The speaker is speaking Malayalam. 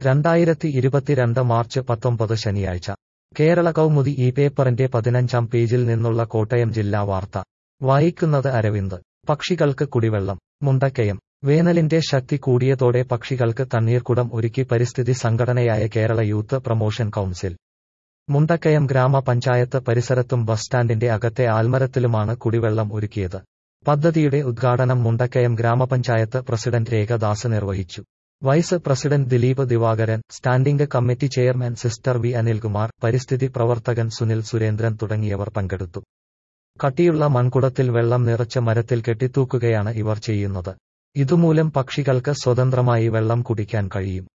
രണ്ടായിരത്തി ഇരുപത്തിരണ്ട് മാർച്ച് പത്തൊമ്പത് ശനിയാഴ്ച കേരള കൗമുദി ഈ പേപ്പറിന്റെ പതിനഞ്ചാം പേജിൽ നിന്നുള്ള കോട്ടയം ജില്ലാ വാർത്ത വായിക്കുന്നത് അരവിന്ദ് പക്ഷികൾക്ക് കുടിവെള്ളം മുണ്ടക്കയം വേനലിന്റെ ശക്തി കൂടിയതോടെ പക്ഷികൾക്ക് തണ്ണീർക്കുടം ഒരുക്കി പരിസ്ഥിതി സംഘടനയായ Kerala youth promotion council Mundakayam ഗ്രാമപഞ്ചായത്ത് പരിസരത്തും ബസ് സ്റ്റാൻഡിന്റെ അകത്തെ ആൽമരത്തിലുമാണ് കുടിവെള്ളം ഒരുക്കിയത് പദ്ധതിയുടെ ഉദ്ഘാടനം മുണ്ടക്കയം ഗ്രാമപഞ്ചായത്ത് പ്രസിഡന്റ് രേഖദാസ് നിർവഹിച്ചു vice president Dileep Divakaran standing committee chairman sister V Anilkumar പരിസ്ഥിതി പ്രവർത്തകൻ സുനിൽ സുരേന്ദ്രൻ തുടങ്ങിയവർ പങ്കെടുത്തു കട്ടിയുള്ള മൺകുടത്തിൽ വെള്ളം നിറച്ച് മരത്തിൽ കെട്ടിത്തൂക്കുകയാണ് ഇവർ ചെയ്യുന്നത് ഇതുമൂലം പക്ഷികൾക്ക് സ്വതന്ത്രമായി വെള്ളം കുടിക്കാൻ കഴിയും